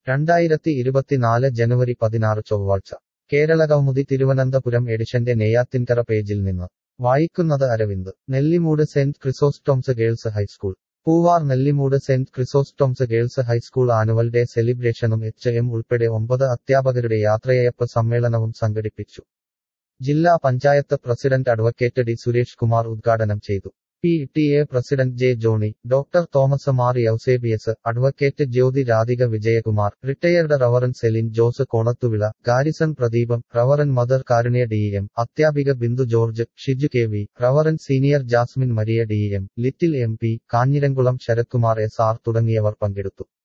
രണ്ടായിരത്തി ഇരുപത്തിനാല് ജനുവരി പതിനാറ് ചൊവ്വാഴ്ച കേരള കൗമുദി തിരുവനന്തപുരം എഡിഷന്റെ നെയ്യാത്തിൻകര പേജിൽ നിന്ന് വായിക്കുന്നത് Aravind Nellimoodu saint Chrysostom's girls high school Poovar Nellimoodu saint Chrysostom's girls high school annual day സെലിബ്രേഷനും എച്ച് എം ഉൾപ്പെടെ ഒമ്പത് അധ്യാപകരുടെ യാത്രയയപ്പ് സമ്മേളനവും സംഘടിപ്പിച്ചു ജില്ലാ panchayat president advocate D Suresh Kumar ഉദ്ഘാടനം ചെയ്തു P T A president J Johnny doctor Thomas Mar Eusebius advocate Jyothi Radhika Vijayakumar retired reverend Celine Jose Konathuvila Garrison Pradeepam reverend mother Karunya D M അധ്യാപിക Bindu George Shiju K V reverend senior Jasmine Maria D M little M P Kanjiramkulam Sarathkumar S R തുടങ്ങിയവർ പങ്കെടുത്തു